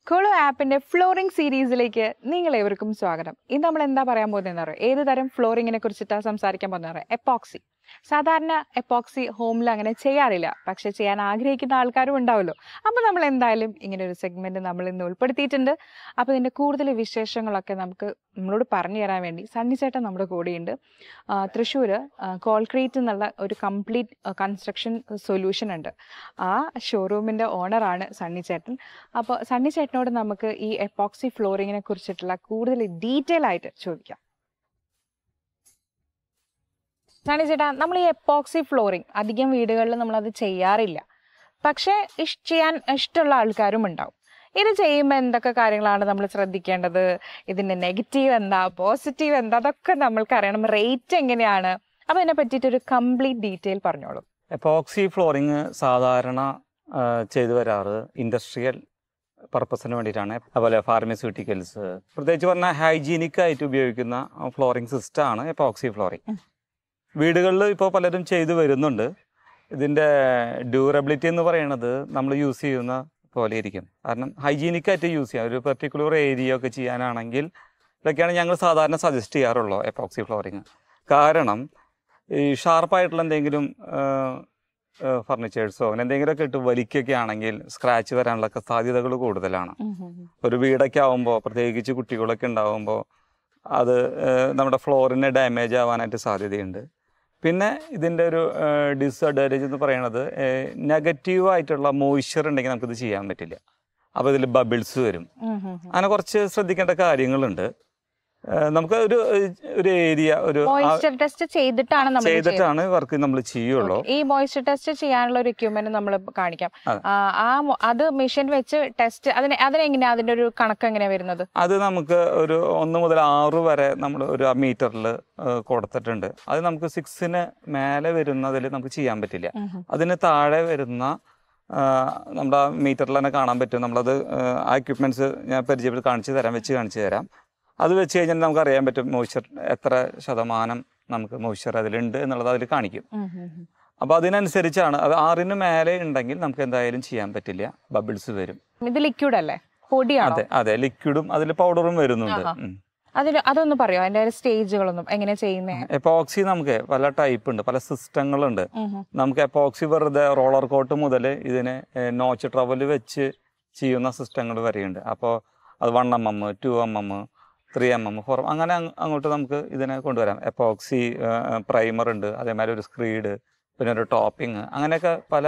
Kullu ആപ്പിന്റെ flooring സീരീസിലേക്ക് നിങ്ങൾ ഏവർക്കും സ്വാഗതം ഇന്ന് നമ്മൾ എന്താ പറയാൻ പോകുന്നതെന്ന് അറിയാം ഏത് തരം ഫ്ലോറിങ്ങിനെ കുറിച്ചിട്ടാണ് സംസാരിക്കാൻ പോകുന്നത് അറിയാം എപ്പോക്സി സാധാരണ എപ്പോക്സി ഹോമിൽ അങ്ങനെ ചെയ്യാറില്ല പക്ഷെ ചെയ്യാൻ ആഗ്രഹിക്കുന്ന ആൾക്കാരും ഉണ്ടാവുമല്ലോ അപ്പോൾ നമ്മൾ എന്തായാലും ഇങ്ങനെ ഒരു സെഗ്മെന്റ് നമ്മൾ ഇന്ന് ഉൾപ്പെടുത്തിയിട്ടുണ്ട് അപ്പോൾ ഇതിന്റെ കൂടുതൽ വിശേഷങ്ങളൊക്കെ നമുക്ക് നമ്മളോട് പറഞ്ഞു തരാൻ വേണ്ടി സണ്ണി ചേട്ടൻ നമ്മുടെ കൂടെയുണ്ട് തൃശ്ശൂർ കോൾക്രീറ്റ് എന്നുള്ള ഒരു കംപ്ലീറ്റ് കൺസ്ട്രക്ഷൻ സൊല്യൂഷൻ ഉണ്ട് ആ ഷോറൂമിന്റെ ഓണറാണ് സണ്ണി ചേട്ടൻ അപ്പോൾ സണ്ണി ചേട്ടനോട് നമുക്ക് ഈ എപ്പോക്സി ഫ്ലോറിങ്ങിനെ കുറിച്ചിട്ടുള്ള കൂടുതൽ ഡീറ്റെയിൽ ആയിട്ട് ചോദിക്കാം സണ്ണി ചേട്ടാ നമ്മൾ ഈ എപ്പോക്സി ഫ്ലോറിങ് അധികം വീടുകളിൽ നമ്മളത് ചെയ്യാറില്ല പക്ഷേ ഇഷ് ചെയ്യാൻ ഇഷ്ടമുള്ള ആൾക്കാരും ഉണ്ടാവും ഇത് ചെയ്യുമ്പോൾ എന്തൊക്കെ കാര്യങ്ങളാണ് നമ്മൾ ശ്രദ്ധിക്കേണ്ടത് ഇതിന്റെ നെഗറ്റീവ് എന്താ പോസിറ്റീവ് എന്താ അതൊക്കെ നമ്മൾക്ക് അറിയണം റേറ്റ് എങ്ങനെയാണ് അപ്പോൾ ഇതിനെ പറ്റിയിട്ട് ഒരു കംപ്ലീറ്റ് ഡീറ്റെയിൽ പറഞ്ഞോളൂ എപ്പോക്സി ഫ്ലോറിങ് സാധാരണ ആ, ചെയ്തു വരാറ് ഇൻഡസ്ട്രിയൽ പർപ്പസിന് വേണ്ടിയിട്ടാണ് അതുപോലെ ഫാർമസ്യൂട്ടിക്കൽസ് പ്രത്യേകിച്ച് പറഞ്ഞാൽ ഹൈജീനിക് ആയിട്ട് ഉപയോഗിക്കുന്ന ഫ്ലോറിംഗ് സിസ്റ്റമാണ് എപ്പോക്സി ഫ്ലോറിംഗ് ഉം. വീടുകളിൽ ഇപ്പോൾ പലരും ചെയ്തു വരുന്നുണ്ട് ഇതിൻ്റെ ഡ്യൂറബിലിറ്റി എന്ന് പറയുന്നത് നമ്മൾ യൂസ് ചെയ്യുന്ന പോലെ ഇരിക്കും കാരണം ഹൈജീനിക് ആയിട്ട് യൂസ് ചെയ്യാം ഒരു പെർട്ടിക്കുലർ ഏരിയ ഒക്കെ ചെയ്യാനാണെങ്കിൽ ഇതൊക്കെയാണ് ഞങ്ങൾ സാധാരണ സജസ്റ്റ് ചെയ്യാറുള്ളൂ എപ്പോക്സി ഫ്ലോറിങ് കാരണം ഈ ഷാർപ്പായിട്ടുള്ള എന്തെങ്കിലും ഫർണിച്ചേഴ്സോ അങ്ങനെ എന്തെങ്കിലുമൊക്കെ ഇട്ട് വലിക്കൊക്കെ ആണെങ്കിൽ സ്ക്രാച്ച് വരാനുള്ള ഒക്കെ സാധ്യതകൾ കൂടുതലാണ് ഒരു വീടൊക്കെ ആവുമ്പോൾ പ്രത്യേകിച്ച് കുട്ടികളൊക്കെ ഉണ്ടാവുമ്പോൾ അത് ഏഹ്, നമ്മുടെ ഫ്ലോറിന് ഡാമേജ് ആവാനായിട്ട് സാധ്യതയുണ്ട് പിന്നെ ഇതിൻ്റെ ഒരു ഡിസ്അഡ്വാൻറ്റേജ് എന്ന് പറയുന്നത് നെഗറ്റീവ് ആയിട്ടുള്ള മോയ്സ്ചർ ഉണ്ടെങ്കിൽ നമുക്കിത് ചെയ്യാൻ പറ്റില്ല അപ്പോൾ ഇതിൽ ബബിൾസ് വരും അങ്ങനെ കുറച്ച് ശ്രദ്ധിക്കേണ്ട കാര്യങ്ങളുണ്ട് ഏഹ്, നമുക്ക് ഒരു ഒരു ഏരിയ ഒരു ആ- മോയിസ്ചർ ടെസ്റ്റ് ചെയ്തിട്ടാണ് നമ്മൾ ചെയ്തിട്ടാണ് വർക്ക് നമ്മൾ ചെയ്യുള്ളൂ ഈ മോയിസ്ചർ ടെസ്റ്റ് ചെയ്യാനുള്ള ഒരു എക്യുപ്മെന്റ് നമ്മൾ കാണിക്കാം അതെ. ആ, ആ മൊ- അത് മെഷീൻ വെച്ച് ടെസ്റ്റ് അതിന് അതിനെങ്ങനെയാ അതിന്റെ ഒരു കണക്ക് എങ്ങനെയാ വരുന്നത് അത് നമുക്ക് ഒരു ഒന്ന് മുതൽ ആറ് വരെ നമ്മൾ ഒരു മീറ്ററിൽ കൊടുത്തിട്ടുണ്ട് അത് നമുക്ക് സിക്സിന് മേലെ വരുന്നതിൽ നമുക്ക് ചെയ്യാൻ പറ്റില്ല അതിന് താഴെ വരുന്ന ആ, നമ്മുടെ ആ മീറ്ററിൽ തന്നെ കാണാൻ പറ്റും നമ്മളത് ആ എക്യുപ്മെന്റ്സ് ഞാൻ പരിചയപ്പെട്ട് കാണിച്ചു തരാം വെച്ച് കാണിച്ചു തരാം അത് വെച്ച് കഴിഞ്ഞാൽ നമുക്ക് അറിയാൻ പറ്റും മോയ്സ്ചർ എത്ര ശതമാനം നമുക്ക് മോയ്സ്ചർ അതിലുണ്ട് എന്നുള്ളത് അതിൽ കാണിക്കും അപ്പോൾ അതിനനുസരിച്ചാണ് അത് ആറിന് മേലെ ഉണ്ടെങ്കിൽ നമുക്ക് എന്തായാലും ചെയ്യാൻ പറ്റില്ല ബബിൾസ് വരും ഇത് ലിക്വിഡ് അല്ലേ പൊടിയാണോ അതെ അതെ ലിക്വിഡും അതിൽ പൗഡറും വരുന്നുണ്ട് ആഹാ. ഉം. അതിന് അതൊന്ന് പറയോ അതിന്റെ സ്റ്റേജുകളൊന്നും എങ്ങനെ ചെയ്യുന്നേ എപ്പോക്സി നമുക്ക് പല ടൈപ്പ് ഉണ്ട് പല സിസ്റ്റങ്ങളുണ്ട് നമുക്ക് എപ്പോക്സി വെറുതെ റോളർ കോട്ട് മുതൽ ഇതിന് നോച്ച് ട്രവൽ വെച്ച് ചെയ്യുന്ന സിസ്റ്റങ്ങൾ വരെയുണ്ട് അപ്പോൾ അത് one M M two M M three M M four അങ്ങനെ അങ്ങ് അങ്ങോട്ട് നമുക്ക് ഇതിനെ കൊണ്ടുവരാം എപ്പോക്സി പ്രൈമർ ഉണ്ട് അതേമാതിരി ഒരു സ്ക്രീഡ് പിന്നെ ഒരു ടോപ്പിംഗ് അങ്ങനെയൊക്കെ പല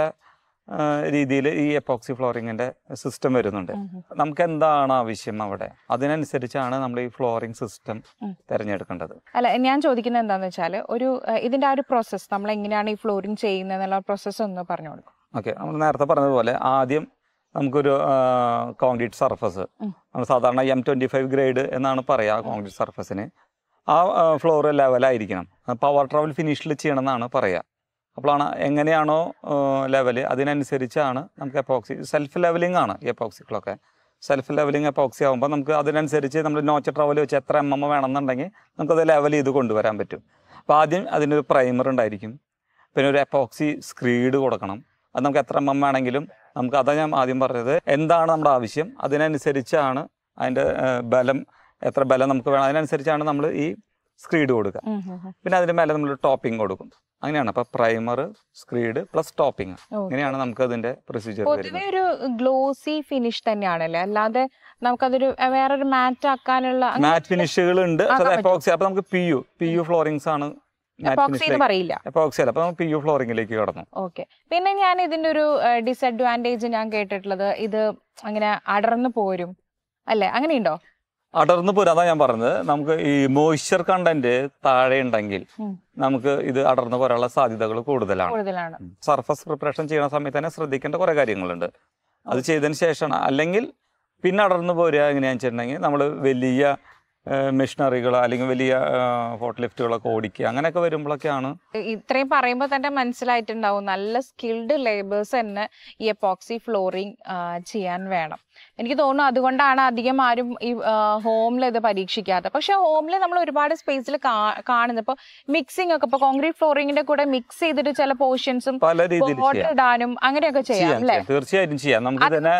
രീതിയിൽ ഈ എപ്പോക്സി ഫ്ലോറിങ്ങിൻ്റെ സിസ്റ്റം വരുന്നുണ്ട് നമുക്ക് എന്താണ് ആവശ്യം അവിടെ അതിനനുസരിച്ചാണ് നമ്മൾ ഈ ഫ്ലോറിംഗ് സിസ്റ്റം ഉം. തിരഞ്ഞെടുക്കേണ്ടത് അല്ല ഞാൻ ചോദിക്കുന്നത് എന്താന്ന് വെച്ചാൽ ഒരു ഏഹ്, ഇതിന്റെ ആ ഒരു പ്രോസസ്സ് നമ്മൾ എങ്ങനെയാണ് ഈ ഫ്ലോറിങ് ചെയ്യുന്നത് എന്നുള്ള പ്രോസസ്സ് ഒന്ന് പറഞ്ഞു കൊടുക്കും ഓക്കെ നമ്മൾ നേരത്തെ പറഞ്ഞതുപോലെ ആദ്യം നമുക്കൊരു കോൺക്രീറ്റ് സർഫസ് ഉം. നമ്മൾ സാധാരണ എം ട്വൻറ്റി ഫൈവ് ഗ്രേഡ് എന്നാണ് പറയുക കോൺക്രീറ്റ് സർഫസിന് ആ ഫ്ലോർ ലെവലായിരിക്കണം പവർ ട്രാവൽ ഫിനിഷിൽ ചെയ്യണം എന്നാണ് പറയുക അപ്പോഴാണ് എങ്ങനെയാണോ ലെവല് അതിനനുസരിച്ചാണ് നമുക്ക് എപ്പോക്സി സെൽഫ് ലെവലിംഗ് ആണ് ഈ എപ്പോക്സികളൊക്കെ സെൽഫ് ലെവലിംഗ് എപ്പോക്സി ആകുമ്പോൾ നമുക്ക് അതിനനുസരിച്ച് നമ്മൾ നോച്ച ട്രാവൽ വെച്ച് എത്ര എം എം വേണമെന്നുണ്ടെങ്കിൽ നമുക്കത് ലെവൽ ചെയ്ത് കൊണ്ടുവരാൻ പറ്റും അപ്പോൾ ആദ്യം അതിനൊരു പ്രൈമർ ഉണ്ടായിരിക്കും പിന്നെ ഒരു എപ്പോക്സി സ്ക്രീഡ് കൊടുക്കണം അത് നമുക്ക് എത്ര എം എം വേണമെങ്കിലും നമുക്ക് അതാ ഞാൻ ആദ്യം പറഞ്ഞത് എന്താണ് നമ്മുടെ ആവശ്യം അതിനനുസരിച്ചാണ് അതിൻ്റെ ബലം എത്ര ബലം നമുക്ക് വേണം അതിനനുസരിച്ചാണ് നമ്മൾ ഈ സ്ക്രീഡ് കൊടുക്കുക പിന്നെ അതിന് മേലെ നമ്മൾ ടോപ്പിംഗ് കൊടുക്കും അങ്ങനെയാണ് അപ്പോൾ പ്രൈമർ സ്ക്രീഡ് പ്ലസ് ടോപ്പിംഗ് ഇങ്ങനെയാണ് നമുക്ക് അതിൻ്റെ പ്രൊസീജിയർ പൊതുവെ വരുന്നത് ഒരു ഗ്ലോസി ഫിനിഷ് തന്നെയാണല്ലേ അല്ലാതെ നമുക്കതൊരു ഏഹ്, വേറൊരു മാറ്റ് ആക്കാനുള്ള മാറ്റ് ഫിനിഷുകൾ ഉണ്ട് ആക്കാൻ പറ്റും. എപ്പോക്സി അപ്പോൾ നമുക്ക് P U P U floorings ആണ് മാറ്റ് എപ്പോക്സി എന്ന് ഫിനിഷ് പറയില്ല എപ്പോക്സി അല്ല അപ്പോൾ പി യു ഫ്ലോറിങ്ങിലേക്ക് കടന്നു ഓക്കെ പിന്നെ ഞാൻ ഇതിന്റെ ഒരു ഡിസഡ്വാൻറ്റേജ് ഞാൻ കേട്ടിട്ടുള്ളത് ഇത് അങ്ങനെ അടർന്നു പോരും അല്ലേ അങ്ങനെയുണ്ടോ അടർന്നു പോരും അതാ ഞാൻ പറഞ്ഞത് നമുക്ക് ഈ മോയ്സ്ചർ കണ്ടന്റ് താഴെ ഉണ്ടെങ്കിൽ ഉം. നമുക്ക് ഇത് അടർന്നു പോരാനുള്ള സാധ്യതകൾ കൂടുതലാണ് കൂടുതലാണ് സർഫസ് പ്രിപ്പറേഷൻ ചെയ്യുന്ന സമയത്ത് തന്നെ ശ്രദ്ധിക്കേണ്ട കുറേ കാര്യങ്ങളുണ്ട് അത് ചെയ്തതിന് ശേഷമാണ് അല്ലെങ്കിൽ പിന്നെ അടർന്നു പോരുക എങ്ങനെയാണെന്ന് വെച്ചിട്ടുണ്ടെങ്കിൽ നമ്മൾ വലിയ മെഷീനറികൾ അല്ലെങ്കിൽ വലിയ ഫോട്ട് ലിഫ്റ്റുകളൊക്കെ ഓടിക്കുക അങ്ങനെയൊക്കെ വരുമ്പോഴൊക്കെയാണ് ഇത്രയും പറയുമ്പോൾ തന്നെ മനസ്സിലായിട്ടുണ്ടാവും നല്ല സ്കിൽഡ് ലേബേഴ്സ് തന്നെ ഈ എപ്പോക്സി ഫ്ലോറിങ് ചെയ്യാൻ വേണം എനിക്ക് തോന്നുന്നു അതുകൊണ്ടാണ് അധികം ആരും ഈ ഹോമിൽ ഇത് പരീക്ഷിക്കാത്തത് പക്ഷെ ഹോമിൽ നമ്മൾ ഒരുപാട് സ്പേസിൽ കാണുന്നത് ഇപ്പോൾ മിക്സിംഗ് ഒക്കെ ഇപ്പോൾ കോൺക്രീറ്റ് ഫ്ലോറിങ്ങിന്റെ കൂടെ മിക്സ് ചെയ്തിട്ട് ചില പോർഷൻസും പല രീതിയിൽ ബോട്ട് ചെയ്യാം ഇടാനും അങ്ങനെയൊക്കെ ചെയ്യാം ചെയ്യാം അല്ലേ ചെയ്യാം. തീർച്ചയായിട്ടും ചെയ്യാം നമുക്ക് തന്നെ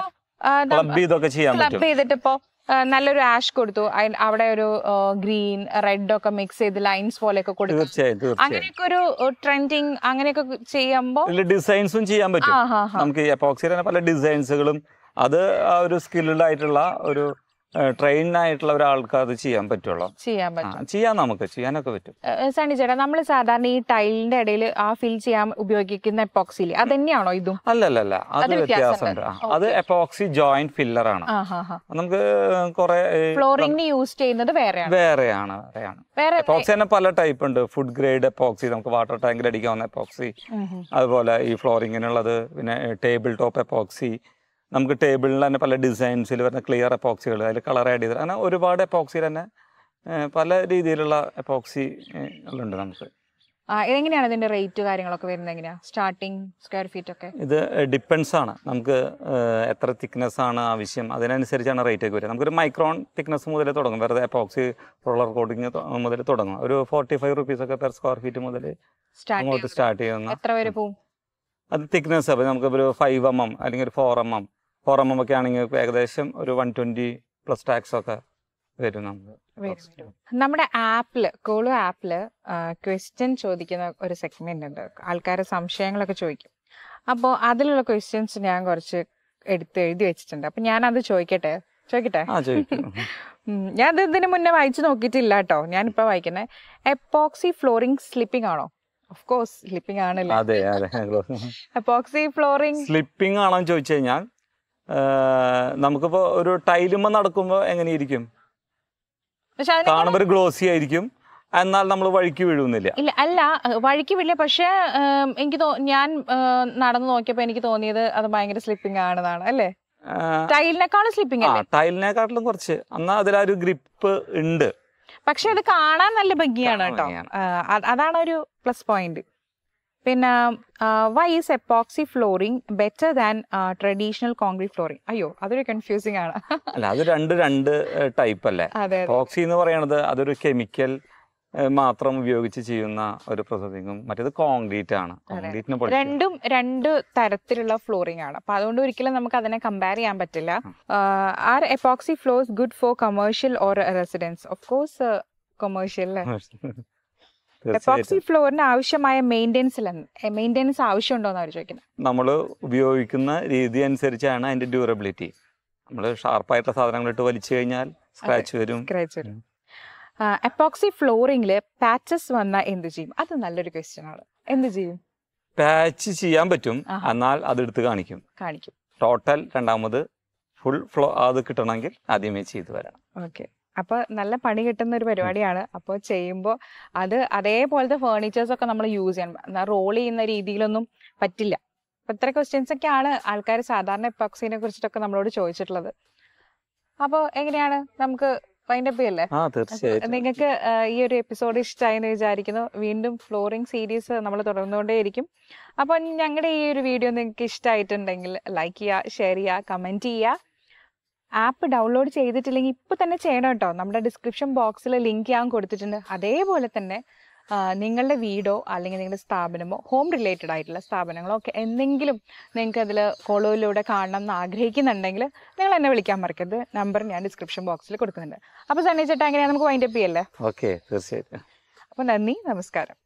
ക്ലബ് ചെയ്തൊക്കെ ചെയ്യാൻ ക്ലബ് പറ്റും ചെയ്തിട്ട് ഇപ്പോ ആ, നല്ലൊരു ആഷ് കൊടുത്തു അയ്- അവിടെ ഒരു ഗ്രീൻ റെഡ് ഒക്കെ മിക്സ് ചെയ്ത് ലൈൻസ് പോലെയൊക്കെ കൊടുക്കും തീർച്ചയായും തീർച്ചയായും അങ്ങനെയൊക്കെ ഒരു ട്രെൻഡിങ് അങ്ങനെയൊക്കെ ചെയ്യുമ്പോ ഇതിൽ ഡിസൈൻസും ചെയ്യാൻ പറ്റും ആ ഹാ ഹാ നമുക്ക് എപ്പോക്സിയിൽ തന്നെ പല ഡിസൈൻസുകളും അത് ആ ഒരു സ്കിൽഡ് ആയിട്ടുള്ള ഒരു ട്രെയിൻ ആയിട്ടുള്ള ഒരാൾക്ക് അത് ചെയ്യാൻ പറ്റുള്ളൂ ചെയ്യാൻ ആ, പറ്റും ചെയ്യാം നമുക്ക് ചെയ്യാനൊക്കെ പറ്റും ഏഹ് സണ്ണി ചേട്ടാ നമ്മൾ സാധാരണ ഈ ടൈലിന്റെ ഇടയിൽ ആ ഫിൽ ചെയ്യാൻ ഉപയോഗിക്കുന്ന എപ്പോക്സിലി അത് തന്നെയാണോ ഇതും അല്ലല്ലല്ല അത് അത് വ്യത്യാസമുണ്ട്. വ്യത്യാസമുണ്ട് ആ, അത് എപ്പോക്സി ജോയിന്റ് ഫില്ലർ ആണ് ആ ഹാ ഹാ നമുക്ക് കുറെ ഫ്ലോറിംഗിന് യൂസ് ചെയ്യുന്നത് വേറെയാണ് വേറെയാണ് വേറെയാണ് വേറെ എപ്പോക്സി തന്നെ പല ടൈപ്പ് ഉണ്ട് ഫുഡ് ഗ്രേഡ് എപ്പോക്സി നമുക്ക് വാട്ടർ ടാങ്കിൽ അടിക്കാവുന്ന എപ്പോക്സി ഉം ഉം. അതുപോലെ ഈ ഫ്ലോറിങ്ങിനുള്ളത് പിന്നെ ടേബിൾ ടോപ്പ് എപ്പോക്സി നമുക്ക് ടേബിളിൽ തന്നെ പല ഡിസൈൻസിൽ വരുന്ന ക്ലിയർ എപ്പോക്സികൾ അതിൽ കളർ ആഡ് ചെയ്ത് അങ്ങനെ ഒരുപാട് എപ്പോക്സി തന്നെ ഏഹ്, പല രീതിയിലുള്ള എപ്പോക്സി ഉണ്ട് നമുക്ക് ആ എങ്ങനെയാണ് ഇതിന്റെ റേറ്റ് കാര്യങ്ങളൊക്കെ വരുന്നത് എങ്ങനെയാ സ്റ്റാർട്ടിങ് സ്ക്വയർ ഫീറ്റ് ഒക്കെ ഇത് ഡിപ്പെൻസ് ആണ് നമുക്ക് ഏഹ്, എത്ര തിക്നെസ് ആണ് ആവശ്യം അതിനനുസരിച്ചാണ് റേറ്റ് ഒക്കെ വരിക നമുക്കൊരു മൈക്രോൺ തിക്നെസ് മുതൽ തുടങ്ങും വെറുതെ എപ്പോക്സി റോളർ കോട്ടിങ് മുതൽ തുടങ്ങും ഒരു ഫോർട്ടി ഫൈവ് റുപ്പീസ് ഒക്കെ പെർ സ്ക്വയർ ഫീറ്റ് മുതൽ അങ്ങോട്ട് സ്റ്റാർട്ട് സ്റ്റാർട്ട് ചെയ്യുന്ന എത്ര വരെ പോവും അത് തിക്നെസ് അപ്പോൾ നമുക്ക് ഒരു ഫൈവ് എം എം അല്ലെങ്കിൽ ഒരു four M M four M M ഒക്കെ ആണെങ്കിൽ ഇപ്പൊ ഏകദേശം ഒരു വൺ ട്വൻറ്റി പ്ലസ് ടാക്സ് ഒക്കെ വരും നമുക്ക് വരും, വരും. നമ്മുടെ ആപ്പില് കോളു ആപ്പില് ക്വസ്റ്റ്യൻ ചോദിക്കുന്ന ഒരു സെഗ്മെന്റ് ഉണ്ട് ആൾക്കാരെ സംശയങ്ങളൊക്കെ ചോദിക്കും അപ്പോൾ അതിലുള്ള ക്വസ്റ്റ്യൻസ് ഞാൻ കുറച്ച് എടുത്ത് എഴുതി വെച്ചിട്ടുണ്ട് അപ്പൊ ഞാൻ അത് ചോദിക്കട്ടെ ചോദിക്കട്ടെ ആ ചോദിക്കും ഉം, ഞാൻ ഇത് ഇതിന് മുന്നേ വായിച്ചു നോക്കിയിട്ടില്ല കേട്ടോ ഞാനിപ്പോ വായിക്കുന്നത് എപ്പോക്സി ഫ്ലോറിംഗ് സ്ലിപ്പിംഗ് ആണോ ഓഫ് കോഴ്സ് സ്ലിപ്പിംഗ് ആണല്ലോ അതെ അതെ എപ്പോക്സി ഫ്ലോറിംഗ് സ്ലിപ്പിംഗ് ആണോ എന്ന് ചോദിച്ചു കഴിഞ്ഞാൽ ഏഹ്, നമുക്കിപ്പോ ഒരു ടൈലുമ്മ നടക്കുമ്പോൾ എങ്ങനെയിരിക്കും പക്ഷെ അതിന് കാണുമ്പോൾ ഒരു ഗ്ലോസി ആയിരിക്കും എന്നാൽ നമ്മൾ വഴിക്ക് വീഴുന്നില്ല ഇല്ല അല്ല ഏഹ് വഴിക്ക് വില്ല പക്ഷെ ഏം, എനിക്ക് തോ ഞാൻ ഏഹ്, നടന്നു നോക്കിയപ്പോ എനിക്ക് തോന്നിയത് അത് ഭയങ്കര സ്ലിപ്പിംഗ് ആണെന്നാണ് അല്ലേ ഏഹ്, ടൈലിനെക്കാളും സ്ലിപ്പിംഗ് ആ അല്ലേ ടൈലിനെക്കാട്ടിലും കുറച്ച് എന്നാൽ അതിലൊരു ഗ്രിപ്പ് ഉണ്ട് പക്ഷെ അത് കാണാൻ നല്ല ഭംഗിയാണ് കാണാൻ കേട്ടോ ഭംഗിയാണ്. ആ, അ- അതാണ് ഒരു പ്ലസ് പോയിന്റ് പിന്നെ why is epoxy flooring better than traditional concrete flooring അയ്യോ അതൊരു കൺഫ്യൂസിംഗ് ആണ് അല്ല അത് രണ്ട് രണ്ട് ടൈപ്പ് അല്ലേ അതെ അതെ എപ്പോക്സി എന്ന് പറയുന്നത് അതൊരു കെമിക്കൽ മാത്രം ഉപയോഗിച്ച് ചെയ്യുന്ന ഒരു പ്രോസസ്സിങ്ങും മറ്റേത് കോൺക്രീറ്റ് ആണ് കോൺക്രീറ്റിനെ പൊളിച്ച് രണ്ടും രണ്ട് തരത്തിലുള്ള ഫ്ലോറിംഗ് ആണ് അപ്പൊ അതുകൊണ്ട് ഒരിക്കലും നമുക്ക് അതിനെ കമ്പയർ ചെയ്യാൻ പറ്റില്ല are epoxy floors good for commercial or residence of course commercial epoxy തീർച്ചയായിട്ടും ഫ്ലോറിന് ആവശ്യമായ മെയിൻ്റെനൻസ് മെയിൻ്റെനൻസ് ആവശ്യമുണ്ടോ എന്ന് അവർ ചോദിക്കുന്നത് നമ്മൾ ഉപയോഗിക്കുന്ന രീതി അനുസരിച്ചാണ് അതിന്റെ ഡ്യൂറബിലിറ്റി നമ്മൾ ഷാർപ്പായിട്ടുള്ള സാധനങ്ങളിട്ട് വലിച്ചു കഴിഞ്ഞാൽ സ്ക്രാച്ച് വരും സ്ക്രാച്ച് വരും എപ്പോക്സി ഫ്ലോറിംഗിൽ പാച്ചസ് വന്നാൽ എന്ത് ചെയ്യും അത് നല്ലൊരു ക്വസ്റ്റ്യൻ ആണ് എന്ത് ചെയ്യും പാച്ച് ചെയ്യാൻ പറ്റും ആഹാ. എന്നാൽ അതെടുത്ത് കാണിക്കും കാണിക്കും ടോട്ടൽ രണ്ടാമത് ഫുൾ ഫ്ലോ അത് കിട്ടണമെങ്കിൽ ആദ്യമേ ചെയ്തു വരണം ഓക്കെ അപ്പൊ നല്ല പണി കിട്ടുന്ന ഒരു പരിപാടിയാണ് അപ്പോൾ ചെയ്യുമ്പോൾ അത് അതേപോലത്തെ ഫേർണിച്ചേഴ്സ് ഒക്കെ നമ്മൾ യൂസ് ചെയ്യണം റോൾ ചെയ്യുന്ന രീതിയിലൊന്നും പറ്റില്ല അപ്പൊ ഇത്ര ക്വസ്റ്റ്യൻസ് ഒക്കെയാണ് ആൾക്കാർ സാധാരണ എപ്പോക്സിനെ കുറിച്ചിട്ടൊക്കെ നമ്മളോട് ചോദിച്ചിട്ടുള്ളത് അപ്പോൾ എങ്ങനെയാണ് നമുക്ക് വൈൻഡപ്പ് ചെയ്യല്ലേ ആ തീർച്ചയായിട്ടും നിങ്ങൾക്ക് ഈ ഒരു എപ്പിസോഡ് ഇഷ്ടമായി എന്ന് വിചാരിക്കുന്നു വീണ്ടും ഫ്ലോറിംഗ് സീരീസ് നമ്മൾ തുടർന്നുകൊണ്ടേയിരിക്കും അപ്പോൾ ഞങ്ങളുടെ ഈ ഒരു വീഡിയോ നിങ്ങൾക്ക് ഇഷ്ടമായിട്ടുണ്ടെങ്കിൽ ലൈക്ക് ചെയ്യുക ഷെയർ ചെയ്യുക കമൻറ്റ് ചെയ്യുക ആപ്പ് ഡൗൺലോഡ് ചെയ്തിട്ടില്ലെങ്കിൽ ഇപ്പോൾ തന്നെ ചെയ്യണം കേട്ടോ നമ്മുടെ ഡിസ്ക്രിപ്ഷൻ ബോക്സിൽ ലിങ്ക് ഞാൻ കൊടുത്തിട്ടുണ്ട് അതേപോലെ തന്നെ ആ, നിങ്ങളുടെ വീടോ അല്ലെങ്കിൽ നിങ്ങളുടെ സ്ഥാപനമോ ഹോം റിലേറ്റഡ് ആയിട്ടുള്ള സ്ഥാപനങ്ങളോ ഒക്കെ എന്തെങ്കിലും നിങ്ങൾക്ക് അതിൽ കോളോയിലൂടെ കാണണം എന്ന് ആഗ്രഹിക്കുന്നുണ്ടെങ്കിൽ നിങ്ങൾ എന്നെ വിളിക്കാൻ മറക്കരുത് നമ്പർ ഞാൻ ഡിസ്ക്രിപ്ഷൻ ബോക്സിൽ കൊടുക്കുന്നുണ്ട് അപ്പോൾ സണ്ണി ചേട്ടാ എങ്ങനെയാണ് നമുക്ക് വൈൻഡപ്പ് ചെയ്യല്ലേ ഓക്കെ തീർച്ചയായിട്ടും അപ്പോൾ നന്ദി നമസ്കാരം